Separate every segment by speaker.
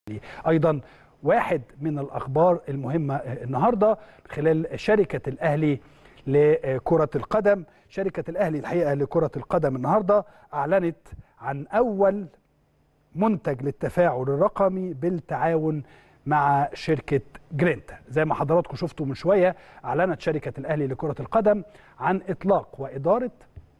Speaker 1: ايضا واحد من الاخبار المهمه النهارده خلال شركه الاهلي لكره القدم شركه الاهلي الحقيقه لكره القدم النهارده اعلنت عن اول منتج للتفاعل الرقمي بالتعاون مع شركه جرينتا زي ما حضراتكم شفتوا من شويه اعلنت شركه الاهلي لكره القدم عن اطلاق واداره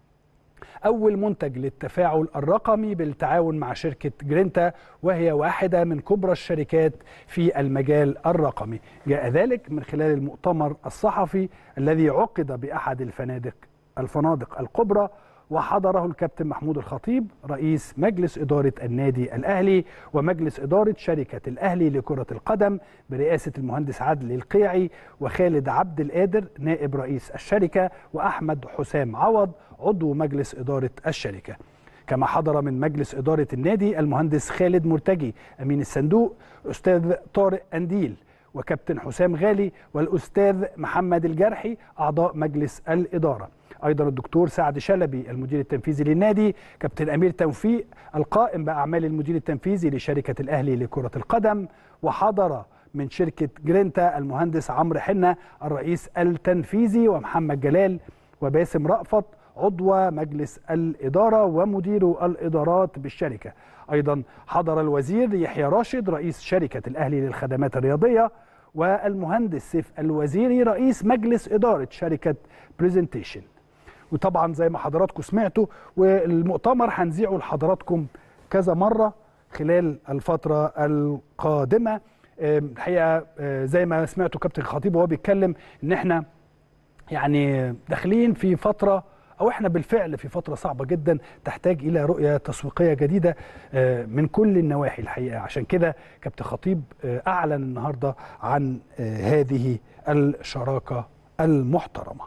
Speaker 1: أول منتج للتفاعل الرقمي بالتعاون مع شركة جرينتا وهي واحدة من كبرى الشركات في المجال الرقمي جاء ذلك من خلال المؤتمر الصحفي الذي عقد بأحد الفنادق الفنادق الكبرى وحضره الكابتن محمود الخطيب رئيس مجلس إدارة النادي الأهلي ومجلس إدارة شركة الأهلي لكرة القدم برئاسة المهندس عادل القيعي وخالد عبد القادر نائب رئيس الشركة وأحمد حسام عوض عضو مجلس إدارة الشركة كما حضر من مجلس إدارة النادي المهندس خالد مرتجي أمين الصندوق أستاذ طارق أنديل وكابتن حسام غالي والأستاذ محمد الجرحي أعضاء مجلس الإدارة ايضا الدكتور سعد شلبي المدير التنفيذي للنادي كابتن امير توفيق القائم باعمال المدير التنفيذي لشركه الاهلي لكره القدم وحضر من شركه جرينتا المهندس عمرو حنه الرئيس التنفيذي ومحمد جلال وباسم رأفت عضو مجلس الاداره ومدير الادارات بالشركه ايضا حضر الوزير يحيى راشد رئيس شركه الاهلي للخدمات الرياضيه والمهندس سيف الوزيري رئيس مجلس اداره شركه بريزنتيشن وطبعا زي ما حضراتكم سمعتوا والمؤتمر هنذيعه لحضراتكم كذا مره خلال الفتره القادمه الحقيقه زي ما سمعتوا كابتن خطيب وهو بيتكلم ان احنا يعني داخلين في فتره او احنا بالفعل في فتره صعبه جدا تحتاج الى رؤيه تسويقيه جديده من كل النواحي الحقيقه عشان كده كابتن خطيب اعلن النهارده عن هذه الشراكه المحترمه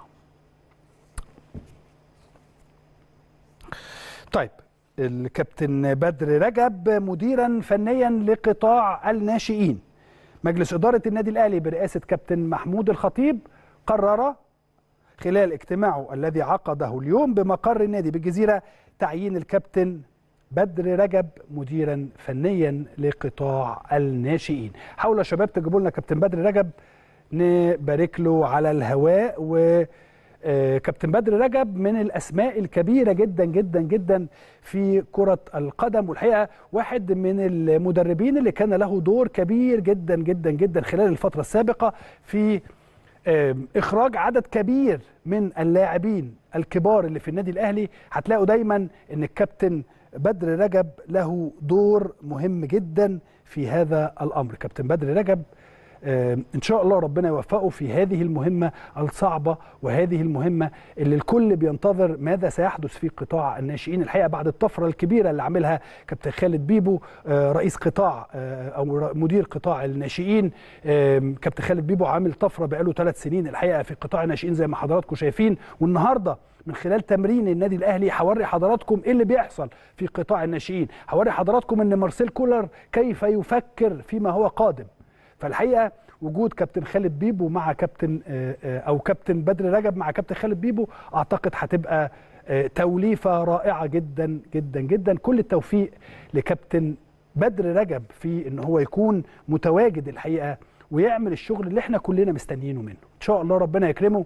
Speaker 1: طيب الكابتن بدر رجب مديرا فنيا لقطاع الناشئين مجلس إدارة النادي الأهلي برئاسة كابتن محمود الخطيب قرر خلال اجتماعه الذي عقده اليوم بمقر النادي بالجزيرة تعيين الكابتن بدر رجب مديرا فنيا لقطاع الناشئين حاولوا يا شباب تجيبوا لنا كابتن بدر رجب نبارك له على الهواء و كابتن بدر رجب من الاسماء الكبيره جدا جدا جدا في كره القدم والحقيقه واحد من المدربين اللي كان له دور كبير جدا جدا جدا خلال الفتره السابقه في اخراج عدد كبير من اللاعبين الكبار اللي في النادي الاهلي هتلاقوا دايما ان الكابتن بدر رجب له دور مهم جدا في هذا الامر كابتن بدر رجب ان شاء الله ربنا يوفقه في هذه المهمه الصعبه وهذه المهمه اللي الكل بينتظر ماذا سيحدث في قطاع الناشئين الحقيقه بعد الطفره الكبيره اللي عاملها كابتن خالد بيبو رئيس قطاع او مدير قطاع الناشئين كابتن خالد بيبو عامل طفره بقاله ثلاث سنين الحقيقه في قطاع الناشئين زي ما حضراتكم شايفين والنهارده من خلال تمرين النادي الاهلي هوري حضراتكم ايه اللي بيحصل في قطاع الناشئين هوري حضراتكم ان مارسيل كولر كيف يفكر فيما هو قادم فالحقيقه وجود كابتن خالد بيبو مع كابتن او كابتن بدر رجب مع كابتن خالد بيبو اعتقد هتبقى توليفه رائعه جدا جدا جدا كل التوفيق لكابتن بدر رجب في ان هو يكون متواجد الحقيقه ويعمل الشغل اللي احنا كلنا مستنيينه منه ان شاء الله ربنا يكرمه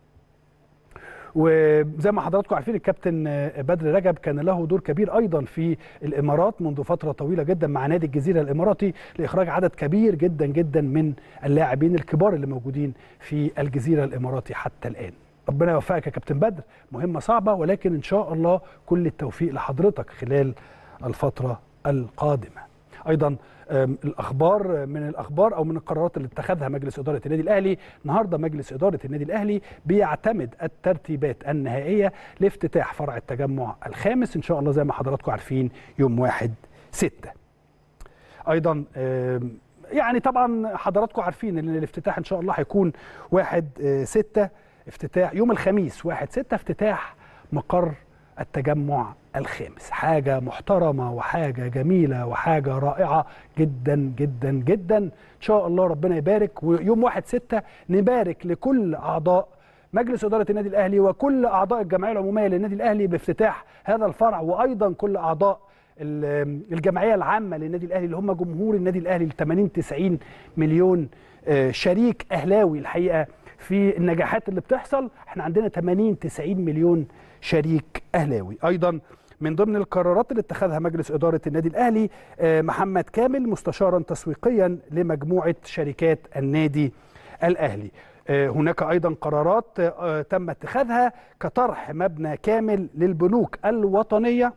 Speaker 1: وزي ما حضراتكم عارفين الكابتن بدر رجب كان له دور كبير ايضا في الامارات منذ فتره طويله جدا مع نادي الجزيره الاماراتي لاخراج عدد كبير جدا جدا من اللاعبين الكبار اللي موجودين في الجزيره الاماراتي حتى الان. ربنا يوفقك يا كابتن بدر مهمه صعبه ولكن ان شاء الله كل التوفيق لحضرتك خلال الفتره القادمه. ايضا الاخبار من الاخبار او من القرارات اللي اتخذها مجلس اداره النادي الاهلي النهارده مجلس اداره النادي الاهلي بيعتمد الترتيبات النهائيه لافتتاح فرع التجمع الخامس ان شاء الله زي ما حضراتكم عارفين يوم 1 6 ايضا يعني طبعا حضراتكم عارفين ان الافتتاح ان شاء الله هيكون 1 6 افتتاح يوم الخميس 1 6 افتتاح مقر التجمع الخامس حاجة محترمة وحاجة جميلة وحاجة رائعة جدا جدا جدا إن شاء الله ربنا يبارك ويوم واحد ستة نبارك لكل أعضاء مجلس إدارة النادي الأهلي وكل أعضاء الجمعية العمومية للنادي الأهلي بافتتاح هذا الفرع وأيضا كل أعضاء ال- الجمعيه العامه للنادي الاهلي اللي هم جمهور النادي الاهلي ال 80 90 مليون آه، شريك اهلاوي الحقيقه في النجاحات اللي بتحصل احنا عندنا 80 90 مليون شريك اهلاوي ايضا من ضمن القرارات اللي اتخذها مجلس اداره النادي الاهلي آه، محمد كامل مستشارا تسويقيا لمجموعه شركات النادي الاهلي آه، هناك ايضا قرارات آه، تم اتخاذها كطرح مبنى كامل للبنوك الوطنيه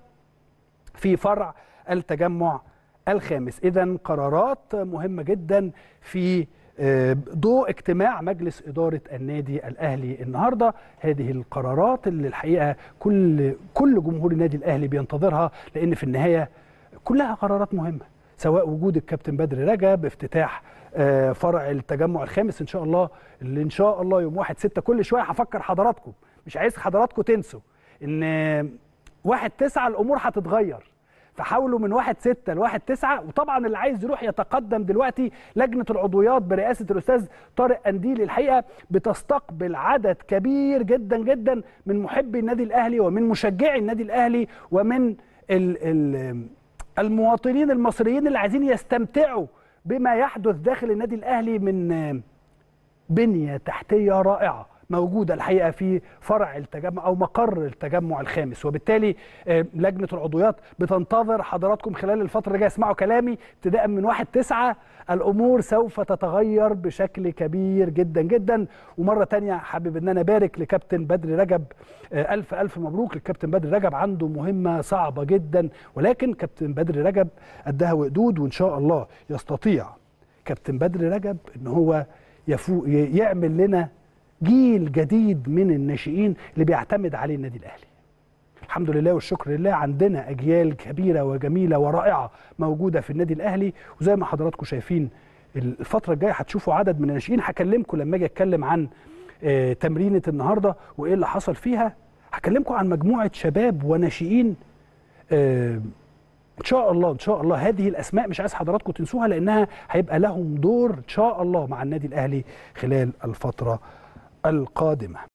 Speaker 1: في فرع التجمع الخامس اذا قرارات مهمه جدا في آه، ضوء اجتماع مجلس اداره النادي الاهلي النهارده هذه القرارات اللي الحقيقه كل كل جمهور النادي الاهلي بينتظرها لان في النهايه كلها قرارات مهمه سواء وجود الكابتن بدر رجب افتتاح آه، فرع التجمع الخامس ان شاء الله اللي ان شاء الله يوم 1 6 كل شويه هفكر حضراتكم مش عايز حضراتكم تنسوا ان واحد تسعة الامور هتتغير فحاولوا من واحد ستة لواحد تسعة وطبعا اللي عايز يروح يتقدم دلوقتي لجنة العضويات برئاسة الأستاذ طارق أنديل الحقيقة بتستقبل عدد كبير جدا جدا من محبي النادي الأهلي ومن مشجعي النادي الأهلي ومن ال ال المواطنين المصريين اللي عايزين يستمتعوا بما يحدث داخل النادي الأهلي من بنية تحتية رائعة موجودة الحقيقة في فرع التجمع أو مقر التجمع الخامس وبالتالي آه، لجنة العضويات بتنتظر حضراتكم خلال الفترة اللي جاية اسمعوا كلامي ابتداء من واحد تسعة الأمور سوف تتغير بشكل كبير جدا جدا ومرة تانية حابب أن أنا أبارك لكابتن بدر رجب آه، ألف ألف مبروك للكابتن بدر رجب عنده مهمة صعبة جدا ولكن كابتن بدر رجب قدها وقدود وإن شاء الله يستطيع كابتن بدر رجب ان هو يفو ي- يعمل لنا جيل جديد من الناشئين اللي بيعتمد عليه النادي الاهلي الحمد لله والشكر لله عندنا اجيال كبيره وجميله ورائعه موجوده في النادي الاهلي وزي ما حضراتكم شايفين الفتره الجايه هتشوفوا عدد من الناشئين هكلمكم لما اجي اتكلم عن آه، تمرينه النهارده وايه اللي حصل فيها هكلمكم عن مجموعه شباب وناشئين آه، ان شاء الله ان شاء الله هذه الاسماء مش عايز حضراتكم تنسوها لانها هيبقى لهم دور ان شاء الله مع النادي الاهلي خلال الفتره القادمه